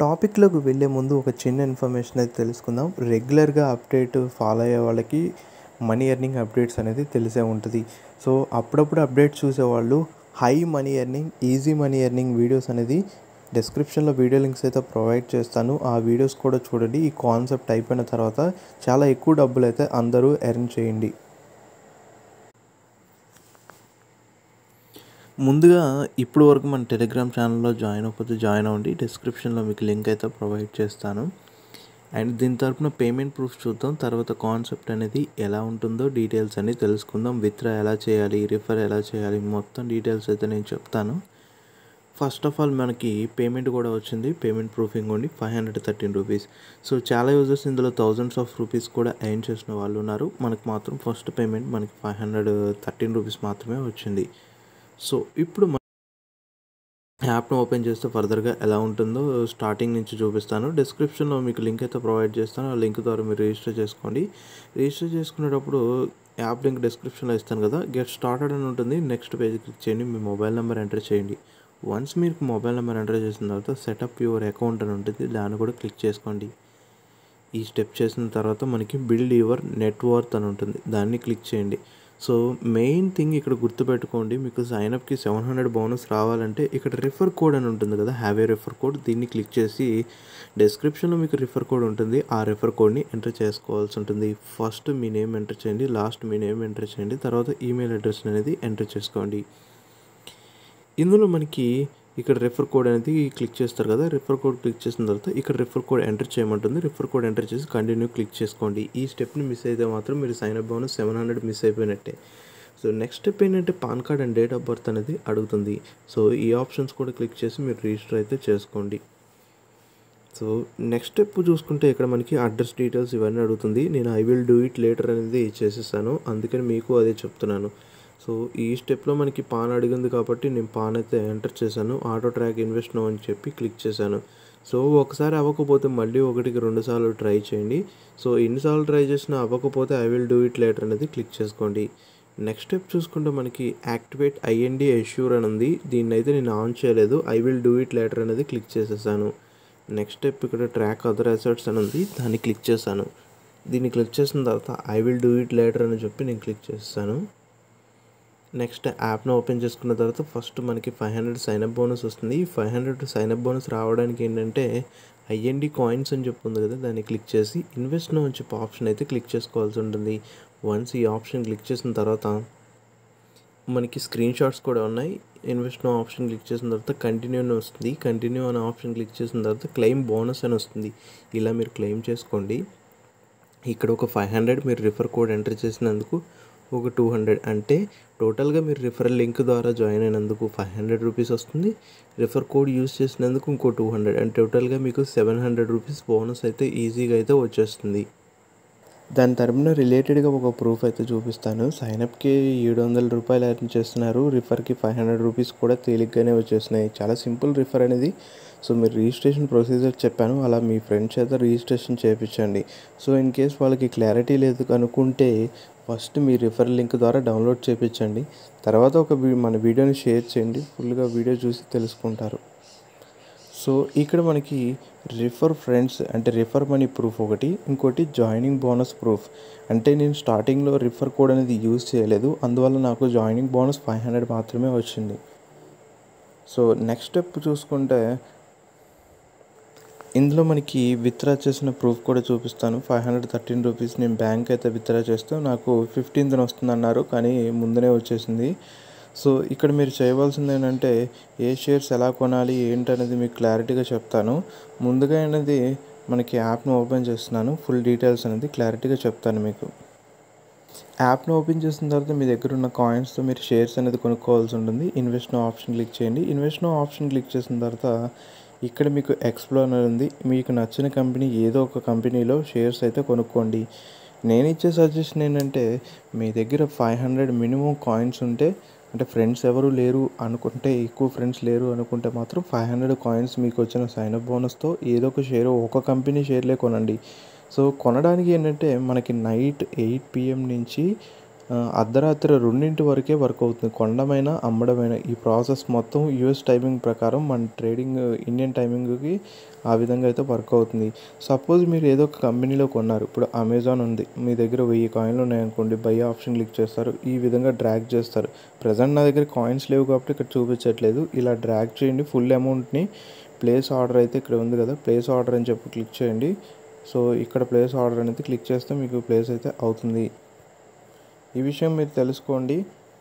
టాపిక్లోకి వెళ్ళే ముందు ఒక చిన్న ఇన్ఫర్మేషన్ అయితే తెలుసుకుందాం రెగ్యులర్గా అప్డేట్ ఫాలో అయ్యే వాళ్ళకి మనీ ఎర్నింగ్ అప్డేట్స్ అనేది తెలిసే ఉంటుంది సో అప్పుడప్పుడు అప్డేట్స్ చూసేవాళ్ళు high money earning easy money earning videos అనేది డిస్క్రిప్షన్లో వీడియో లింక్స్ అయితే ప్రొవైడ్ చేస్తాను ఆ వీడియోస్ కూడా చూడండి ఈ కాన్సెప్ట్ అయిపోయిన తర్వాత చాలా ఎక్కువ డబ్బులు అయితే అందరూ ఎర్న్ చేయండి ముందుగా ఇప్పుడు వరకు మన టెలిగ్రామ్ ఛానల్లో జాయిన్ అవ్వకపోతే జాయిన్ అవ్వండి డిస్క్రిప్షన్లో మీకు లింక్ అయితే ప్రొవైడ్ చేస్తాను అండ్ దీని తరపున పేమెంట్ ప్రూఫ్ చూద్దాం తర్వాత కాన్సెప్ట్ అనేది ఎలా ఉంటుందో డీటెయిల్స్ అన్ని తెలుసుకుందాం విత్డ్రా ఎలా చేయాలి రిఫర్ ఎలా చేయాలి మొత్తం డీటెయిల్స్ అయితే నేను చెప్తాను ఫస్ట్ ఆఫ్ ఆల్ మనకి పేమెంట్ కూడా వచ్చింది పేమెంట్ ప్రూఫింగ్ ఉండి five hundred thirteen rupees so చాలా యూజర్స్ ఇందులో థౌజండ్స్ ఆఫ్ రూపీస్ కూడా ఎర్న్ చేసిన వాళ్ళు ఉన్నారు మనకు మాత్రం ఫస్ట్ పేమెంట్ మనకి ఫైవ్ హండ్రెడ్ థర్టీన్ రూపీస్ మాత్రమే వచ్చింది సో ఇప్పుడు మన యాప్ను ఓపెన్ చేస్తే ఫర్దర్గా ఎలా ఉంటుందో స్టార్టింగ్ నుంచి చూపిస్తాను డిస్క్రిప్షన్లో మీకు లింక్ అయితే ప్రొవైడ్ చేస్తాను ఆ లింక్ ద్వారా మీరు రిజిస్టర్ చేసుకోండి రిజిస్టర్ చేసుకునేటప్పుడు యాప్ లింక్ డిస్క్రిప్షన్లో ఇస్తాను కదా గెట్ స్టార్టెడ్ అని ఉంటుంది నెక్స్ట్ పేజ్ క్లిక్ చేయండి మీ మొబైల్ నెంబర్ ఎంటర్ చేయండి వన్స్ మీరు మొబైల్ నెంబర్ ఎంటర్ చేసిన తర్వాత సెటప్ యువర్ అకౌంట్ అని ఉంటుంది దాన్ని కూడా క్లిక్ చేసుకోండి ఈ స్టెప్ చేసిన తర్వాత మనకి బిల్డ్ యువర్ నెట్వర్త్ అని ఉంటుంది దాన్ని క్లిక్ చేయండి సో మెయిన్ థింగ్ ఇక్కడ గుర్తుపెట్టుకోండి మీకు సైన్అప్కి సెవెన్ హండ్రెడ్ బోనస్ రావాలంటే ఇక్కడ రిఫర్ కోడ్ అని ఉంటుంది కదా హ్యావ్ ఏ రిఫర్ కోడ్ దీన్ని క్లిక్ చేసి డిస్క్రిప్షన్లో మీకు రిఫర్ కోడ్ ఉంటుంది ఆ రిఫర్ కోడ్ని ఎంటర్ చేసుకోవాల్సి ఉంటుంది ఫస్ట్ మీ నేమ్ ఎంటర్ చేయండి లాస్ట్ మీ నేమ్ ఎంటర్ చేయండి తర్వాత ఈమెయిల్ అడ్రస్ అనేది ఎంటర్ చేసుకోండి ఇందులో మనకి ఇక్కడ రిఫర్ కోడ్ అనేది క్లిక్ చేస్తారు కదా రిఫర్ కోడ్ క్లిక్ చేసిన తర్వాత ఇక్కడ రిఫర్ కోడ్ ఎంటర్ చేయమంటుంది రిఫర్ కోడ్ ఎంటర్ చేసి కంటిన్యూ క్లిక్ చేసుకోండి ఈ స్టెప్ని మిస్ అయితే మాత్రం మీరు sign up bonus seven hundred miss అయిపోయినట్టే సో నెక్స్ట్ స్టెప్ ఏంటంటే pan card and date of birth అనేది అడుగుతుంది సో ఈ ఆప్షన్స్ కూడా క్లిక్ చేసి మీరు రిజిస్టర్ అయితే చేసుకోండి సో నెక్స్ట్ స్టెప్ చూసుకుంటే ఇక్కడ మనకి అడ్రస్ డీటెయిల్స్ ఇవన్నీ అడుగుతుంది నేను I will do it later అనేది చేసేసాను అందుకని మీకు అదే చెప్తున్నాను సో ఈ స్టెప్లో మనకి పాన్ అడిగింది కాబట్టి నేను పాన్ అయితే ఎంటర్ చేశాను ఆటో ట్రాక్ ఇన్వెస్ట్ నో అని చెప్పి క్లిక్ చేశాను సో ఒకసారి అవ్వకపోతే మళ్ళీ ఒకటికి రెండు సార్లు ట్రై చేయండి సో ఎన్నిసార్లు ట్రై చేసినా అవ్వకపోతే I will do it later అనేది క్లిక్ చేసుకోండి నెక్స్ట్ స్టెప్ చూసుకుంటే మనకి యాక్టివేట్ ఐఎన్డి ఎష్యూర్ అని ఉంది దీన్ని అయితే నేను ఆన్ చేయలేదు I will do it later అనేది క్లిక్ చేసేసాను నెక్స్ట్ స్టెప్ ఇక్కడ ట్రాక్ అదర్ అసెట్స్ అని ఉంది దాన్ని క్లిక్ చేశాను దీన్ని క్లిక్ చేసిన తర్వాత I will do it later అని చెప్పి నేను క్లిక్ చేస్తాను నెక్స్ట్ యాప్ను ఓపెన్ చేసుకున్న తర్వాత ఫస్ట్ మనకి ఫైవ్ హండ్రెడ్ సైనప్ బోనస్ వస్తుంది ఈ ఫైవ్ హండ్రెడ్ సైనప్ బోనస్ రావడానికి ఏంటంటే ఐఎన్డి కాయిన్స్ అని చెప్పి ఉంది కదా దాన్ని క్లిక్ చేసి ఇన్వెస్ట్ నో అని చెప్పి ఆప్షన్ అయితే క్లిక్ చేసుకోవాల్సి ఉంటుంది వన్స్ ఈ ఆప్షన్ క్లిక్ చేసిన తర్వాత మనకి స్క్రీన్ షాట్స్ కూడా ఉన్నాయి ఇన్వెస్ట్ నో ఆప్షన్ క్లిక్ చేసిన తర్వాత కంటిన్యూ అని వస్తుంది కంటిన్యూ అనే ఆప్షన్ క్లిక్ చేసిన తర్వాత క్లెయిమ్ బోనస్ అని వస్తుంది ఇలా మీరు క్లెయిమ్ చేసుకోండి ఇక్కడ ఒక ఫైవ్ హండ్రెడ్ మీరు రిఫర్ కోడ్ ఎంటర్ చేసినందుకు ఒక టూ హండ్రెడ్ అంటే టోటల్గా మీరు రిఫరల్ లింక్ ద్వారా జాయిన్ అయినందుకు ఫైవ్ హండ్రెడ్ రూపీస్ వస్తుంది రిఫర్ కోడ్ యూస్ చేసినందుకు ఇంకో టూ హండ్రెడ్ అండ్ టోటల్గా మీకు సెవెన్ హండ్రెడ్ రూపీస్ బోనస్ అయితే ఈజీగా అయితే వచ్చేస్తుంది దాని తరపున రిలేటెడ్గా ఒక ప్రూఫ్ అయితే చూపిస్తాను సైనప్కి ఏడు వందల రూపాయలు ఎర్న్ చేస్తున్నారు రిఫర్కి ఫైవ్ హండ్రెడ్ రూపీస్ కూడా తేలిగ్గానే వచ్చేస్తున్నాయి చాలా సింపుల్ రిఫర్ అనేది సో మీరు రిజిస్ట్రేషన్ ప్రొసీజర్ చెప్పాను అలా మీ ఫ్రెండ్స్ చేత రిజిస్ట్రేషన్ చేయించండి సో ఇన్ కేస్ వాళ్ళకి క్లారిటీ లేదు అనుకుంటే ఫస్ట్ మీ రిఫర్ లింక్ ద్వారా డౌన్లోడ్ చేయించండి తర్వాత ఒక మన వీడియోని షేర్ చేయండి ఫుల్గా వీడియో చూసి తెలుసుకుంటారు సో ఇక్కడ మనకి రిఫర్ ఫ్రెండ్స్ అంటే రిఫర్ మనీ ప్రూఫ్ ఒకటి ఇంకోటి జాయినింగ్ బోనస్ ప్రూఫ్ అంటే నేను స్టార్టింగ్లో రిఫర్ కోడ్ అనేది యూజ్ చేయలేదు అందువల్ల నాకు జాయినింగ్ బోనస్ ఫైవ్ హండ్రెడ్ మాత్రమే వచ్చింది సో నెక్స్ట్ స్టెప్ చూసుకుంటే ఇందులో మనకి విత్డ్రా చేసిన ప్రూఫ్ కూడా చూపిస్తాను ఫైవ్ హండ్రెడ్ థర్టీన్ రూపీస్ నేను బ్యాంక్ అయితే విత్డ్రా చేస్తూ నాకు ఫిఫ్టీన్త్న వస్తుంది అన్నారు కానీ ముందునే వచ్చేసింది సో ఇక్కడ మీరు చేయవలసింది ఏంటంటే ఏ షేర్స్ ఎలా కొనాలి ఏంటనేది మీకు క్లారిటీగా చెప్తాను ముందుగా అనేది మనకి యాప్ను ఓపెన్ చేస్తున్నాను ఫుల్ డీటెయిల్స్ అనేది క్లారిటీగా చెప్తాను మీకు యాప్ను ఓపెన్ చేసిన తర్వాత మీ దగ్గర ఉన్న కాయిన్స్తో మీరు షేర్స్ అనేది కొనుక్కోవాల్సి ఉంటుంది ఇన్వెస్ట్ నో ఆప్షన్ క్లిక్ చేయండి ఇన్వెస్ట్ నో ఆప్షన్ క్లిక్ చేసిన తర్వాత ఇక్కడ మీకు ఎక్స్ప్లోనర్ ఉంది మీకు నచ్చిన కంపెనీ ఏదో ఒక కంపెనీలో షేర్స్ అయితే కొనుక్కోండి నేను ఇచ్చే సజెషన్ ఏంటంటే మీ దగ్గర ఫైవ్ హండ్రెడ్ మినిమం కాయిన్స్ ఉంటే అంటే ఫ్రెండ్స్ ఎవరు లేరు అనుకుంటే ఎక్కువ ఫ్రెండ్స్ లేరు అనుకుంటే మాత్రం ఫైవ్ హండ్రెడ్ కాయిన్స్ మీకు వచ్చిన సైన్అప్ బోనస్తో ఏదో ఒక షేర్ ఒక కంపెనీ షేర్లే కొనండి సో కొనడానికి ఏంటంటే మనకి నైట్ ఎయిట్ పిఎం నుంచి ఆ, అర్ధరాత్రి రెండింటి వరకే వర్క్ అవుతుంది కొండమైన అమ్మడమైన ఈ ప్రాసెస్ మొత్తం యూఎస్ టైమింగ్ ప్రకారం మన ట్రేడింగ్ ఇండియన్ టైమింగ్కి ఆ విధంగా అయితే వర్క్ అవుతుంది సపోజ్ మీరు ఏదో ఒక కంపెనీలో కొన్నారు ఇప్పుడు అమెజాన్ ఉంది మీ దగ్గర వెయ్యి కాయిన్లు ఉన్నాయనుకోండి బై ఆప్షన్ క్లిక్ చేస్తారు ఈ విధంగా డ్రాగ్ చేస్తారు ప్రజెంట్ నా దగ్గర కాయిన్స్ లేవు కాబట్టి ఇక్కడ చూపించట్లేదు ఇలా డ్రాగ్ చేయండి ఫుల్ అమౌంట్ని ప్లేస్ ఆర్డర్ అయితే ఇక్కడ ఉంది కదా ప్లేస్ ఆర్డర్ అని చెప్పి క్లిక్ చేయండి సో ఇక్కడ ప్లేస్ ఆర్డర్ అనేది క్లిక్ చేస్తే మీకు ప్లేస్ అయితే అవుతుంది ఈ విషయం మీరు తెలుసుకోండి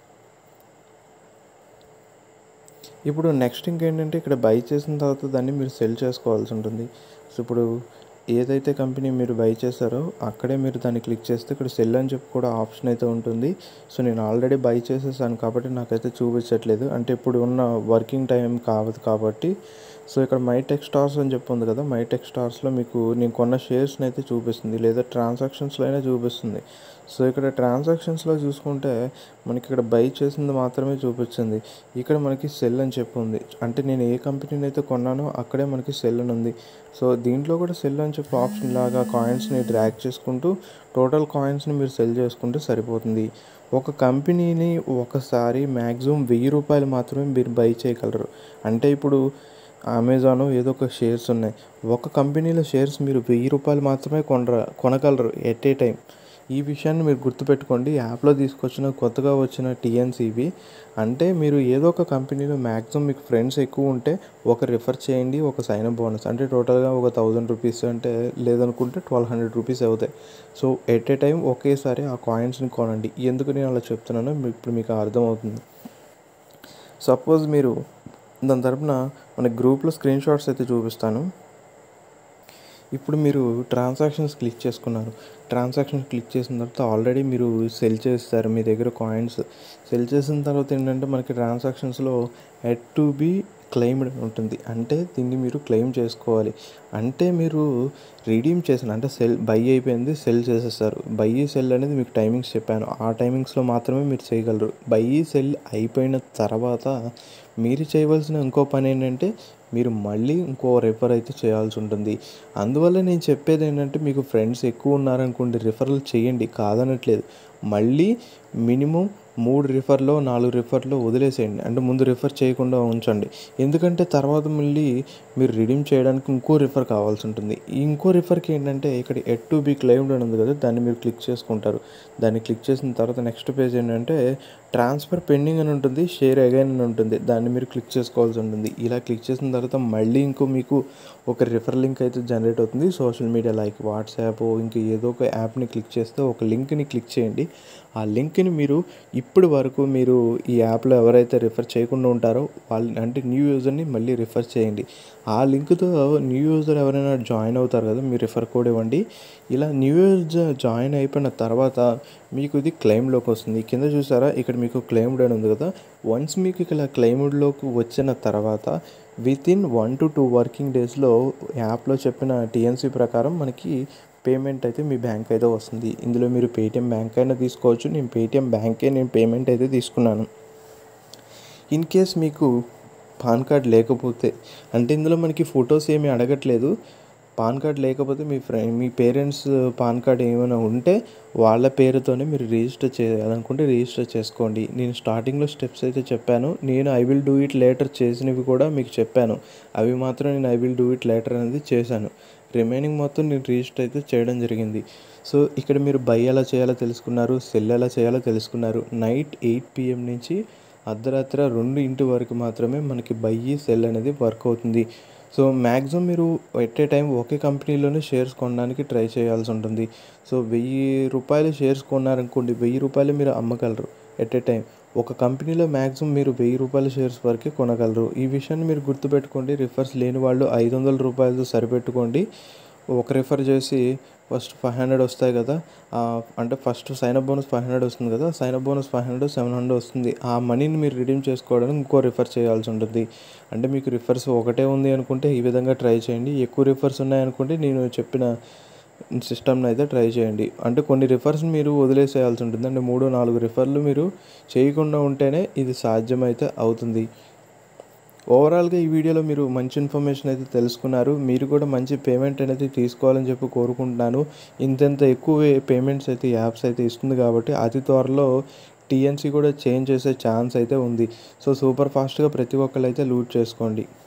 ఇప్పుడు నెక్స్ట్ ఇంకేంటంటే ఇక్కడ బై చేసిన తర్వాత దాన్ని మీరు సెల్ చేసుకోవాల్సి ఉంటుంది సో ఇప్పుడు ఏదైతే కంపెనీ మీరు బై చేస్తారో అక్కడే మీరు దాన్ని క్లిక్ చేస్తే ఇక్కడ సెల్ అని చెప్పి కూడా ఆప్షన్ అయితే ఉంటుంది సో నేను ఆల్రెడీ బై చేసేసాను కాబట్టి నాకైతే చూపించట్లేదు అంటే ఇప్పుడు ఉన్న వర్కింగ్ టైం కావదు కాబట్టి సో ఇక్కడ మై టెక్ స్టార్స్ అని చెప్పి ఉంది కదా మై టెక్ స్టార్స్లో మీకు నేను కొన్న షేర్స్ని అయితే చూపిస్తుంది లేదా ట్రాన్సాక్షన్స్లో అయినా చూపిస్తుంది సో ఇక్కడ ట్రాన్సాక్షన్స్లో చూసుకుంటే మనకి ఇక్కడ బై చేసింది మాత్రమే చూపించింది ఇక్కడ మనకి సెల్ అని చెప్పి ఉంది అంటే నేను ఏ కంపెనీని అయితే కొన్నానో అక్కడే మనకి సెల్ అని ఉంది సో దీంట్లో కూడా సెల్ అని చెప్పి ఆప్షన్ లాగా కాయిన్స్ని డ్రాగ్ చేసుకుంటూ టోటల్ కాయిన్స్ని మీరు సెల్ చేసుకుంటే సరిపోతుంది ఒక కంపెనీని ఒకసారి మ్యాక్సిమం వెయ్యి రూపాయలు మాత్రమే మీరు బై చేయగలరు అంటే ఇప్పుడు అమెజాన్ ఏదో ఒక షేర్స్ ఉన్నాయి ఒక కంపెనీలో షేర్స్ మీరు వెయ్యి రూపాయలు మాత్రమే కొనర కొనగలరు ఎట్ ఏ టైం ఈ విషయాన్ని మీరు గుర్తుపెట్టుకోండి యాప్లో తీసుకొచ్చిన కొత్తగా వచ్చిన టీఎన్సీవి అంటే మీరు ఏదో ఒక కంపెనీలో మ్యాక్సిమం మీకు ఫ్రెండ్స్ ఎక్కువ ఉంటే ఒక రిఫర్ చేయండి ఒక సైన్ అప్ బోనస్ అంటే టోటల్గా ఒక థౌజండ్ రూపీస్ అంటే లేదనుకుంటే ట్వెల్వ్ హండ్రెడ్ రూపీస్ అవుతాయి సో ఎట్ ఏ టైం ఒకేసారి ఆ కాయిన్స్ని కొనండి ఎందుకు నేను అలా చెప్తున్నానో మీ- ఇప్పుడు మీకు అర్థమవుతుంది సపోజ్ మీరు దాని తరపున మన గ్రూప్లో స్క్రీన్ షాట్స్ అయితే చూపిస్తాను ఇప్పుడు మీరు ట్రాన్సాక్షన్స్ క్లిక్ చేసుకున్నారు ట్రాన్సాక్షన్స్ క్లిక్ చేసిన తర్వాత ఆల్రెడీ మీరు సెల్ చేస్తారు మీ దగ్గర కాయిన్స్ సెల్ చేసిన తర్వాత ఏంటంటే మనకి ట్రాన్సాక్షన్స్లో హెడ్ టు బి క్లెయిమ్డ్ అని ఉంటుంది అంటే దీన్ని మీరు క్లెయిమ్ చేసుకోవాలి అంటే మీరు రిడీమ్ చేసిన అంటే సెల్ బై అయిపోయింది సెల్ చేసేస్తారు బై సెల్ అనేది మీకు టైమింగ్స్ చెప్పాను ఆ టైమింగ్స్లో మాత్రమే మీరు చేయగలరు బై సెల్ అయిపోయిన తర్వాత మీరు చేయవలసిన ఇంకో పని ఏంటంటే మీరు మళ్ళీ ఇంకో రిఫర్ అయితే చేయాల్సి ఉంటుంది అందువల్ల నేను చెప్పేది ఏంటంటే మీకు ఫ్రెండ్స్ ఎక్కువ ఉన్నారనుకోండి రిఫరల్ చేయండి కాదనట్లేదు మళ్ళీ మినిమం మూడు రిఫర్లో నాలుగు రిఫర్లో వదిలేసేయండి అంటే ముందు రిఫర్ చేయకుండా ఉంచండి ఎందుకంటే తర్వాత మళ్ళీ మీరు రిడీమ్ చేయడానికి ఇంకో రిఫర్ కావాల్సి ఉంటుంది ఈ ఇంకో రిఫర్కి ఏంటంటే ఇక్కడ ఎట్ టు బి క్లెయిమ్డ్ అని ఉంది కదా దాన్ని మీరు క్లిక్ చేసుకుంటారు దాన్ని క్లిక్ చేసిన తర్వాత నెక్స్ట్ పేజ్ ఏంటంటే ట్రాన్స్ఫర్ పెండింగ్ అని ఉంటుంది షేర్ అగైన్ అని ఉంటుంది దాన్ని మీరు క్లిక్ చేసుకోవాల్సి ఉంటుంది ఇలా క్లిక్ చేసిన తర్వాత మళ్ళీ ఇంకో మీకు ఒక రిఫర్ లింక్ అయితే జనరేట్ అవుతుంది సోషల్ మీడియా లైక్ వాట్సాప్ ఇంకా ఏదో ఒక యాప్ని క్లిక్ చేస్తే ఒక లింక్ని క్లిక్ చేయండి ఆ లింక్ని మీరు ఇప్పుడు వరకు మీరు ఈ యాప్లో ఎవరైతే రిఫర్ చేయకుండా ఉంటారో వాళ్ళు అంటే న్యూ యూజర్ని మళ్ళీ రిఫర్ చేయండి ఆ లింక్తో న్యూ యూజర్ ఎవరైనా జాయిన్ అవుతారు కదా మీరు రిఫర్ కోడ్ ఇవ్వండి ఇలా న్యూ యూజర్ జాయిన్ అయిపోయిన తర్వాత మీకు ఇది క్లెయిమ్లోకి వస్తుంది కింద చూసారా ఇక్కడ మీకు క్లెయిమ్డ్ అని ఉంది కదా వన్స్ మీకు ఇక్కడ క్లెయిమ్డ్లోకి వచ్చిన తర్వాత within one to two working డేస్లో యాప్లో చెప్పిన టీఎన్సీ ప్రకారం మనకి పేమెంట్ అయితే మీ బ్యాంక్ అయితే వస్తుంది ఇందులో మీరు పేటిఎం బ్యాంక్ అయినా తీసుకోవచ్చు నేను పేటిఎం బ్యాంకే నేను పేమెంట్ అయితే తీసుకున్నాను ఇన్ కేస్ మీకు పాన్ కార్డ్ లేకపోతే అంటే ఇందులో మనకి ఫొటోస్ ఏమీ అడగట్లేదు పాన్ కార్డ్ లేకపోతే మీ ఫ్రెండ్ మీ పేరెంట్స్ పాన్ కార్డ్ ఏమైనా ఉంటే వాళ్ళ పేరుతోనే మీరు రిజిస్టర్ చేయాలనుకుంటే రిజిస్టర్ చేసుకోండి నేను స్టార్టింగ్లో స్టెప్స్ అయితే చెప్పాను నేను I will do it later చేసినవి కూడా మీకు చెప్పాను అవి మాత్రం నేను I will do it later అనేది చేశాను రిమైనింగ్ మొత్తం నేను రిజిస్టర్ అయితే చేయడం జరిగింది సో ఇక్కడ మీరు బై ఎలా చేయాలో తెలుసుకున్నారు సెల్ ఎలా చేయాలో తెలుసుకున్నారు నైట్ ఎయిట్ పిఎం నుంచి అర్ధరాత్రి రెండు ఇంటి వరకు మాత్రమే మనకి బై సెల్ అనేది వర్క్ అవుతుంది సో మ్యాక్సిమం మీరు ఎట్ ఏ టైం ఒకే కంపెనీలోనే షేర్స్ కొనడానికి ట్రై చేయాల్సి ఉంటుంది సో వెయ్యి రూపాయలు షేర్స్ కొన్నారనుకోండి వెయ్యి రూపాయలు మీరు అమ్మగలరు ఎట్ ఏ టైం ఒక కంపెనీలో మ్యాక్సిమం మీరు వెయ్యి రూపాయల షేర్స్ వరకే కొనగలరు ఈ విషయాన్ని మీరు గుర్తుపెట్టుకోండి రిఫర్స్ లేని వాళ్ళు ఐదు వందల రూపాయలతో సరిపెట్టుకోండి ఒక రిఫర్ చేసి ఫస్ట్ ఫైవ్ హండ్రెడ్ వస్తాయి కదా ఆ, అంటే first sign up bonus five hundred వస్తుంది కదా sign up bonus five hundred seven hundred వస్తుంది ఆ మనీని మీరు రిడీమ్ చేసుకోవడానికి ఇంకో రిఫర్ చేయాల్సి ఉంటుంది అంటే మీకు రిఫర్స్ ఒకటే ఉంది అనుకుంటే ఈ విధంగా ట్రై చేయండి ఎక్కువ రిఫర్స్ ఉన్నాయనుకుంటే నేను చెప్పిన సిస్టమ్ని అయితే ట్రై చేయండి అంటే కొన్ని రిఫర్స్ మీరు వదిలేసేయాల్సి ఉంటుంది అంటే మూడు నాలుగు రిఫర్లు మీరు చేయకుండా ఉంటేనే ఇది సాధ్యమైతే అవుతుంది ఓవరాల్గా ఈ వీడియోలో మీరు మంచి ఇన్ఫర్మేషన్ అయితే తెలుసుకున్నారు మీరు కూడా మంచి పేమెంట్ అనేది తీసుకోవాలని చెప్పి కోరుకుంటున్నాను ఇంతెంత ఎక్కువ పేమెంట్స్ అయితే ఈ యాప్స్ అయితే ఇస్తుంది కాబట్టి అతి త్వరలో టీఎన్సీ కూడా చేంజ్ చేసే ఛాన్స్ అయితే ఉంది సో సూపర్ ఫాస్ట్గా ప్రతి ఒక్కరు అయితే లూట్ చేసుకోండి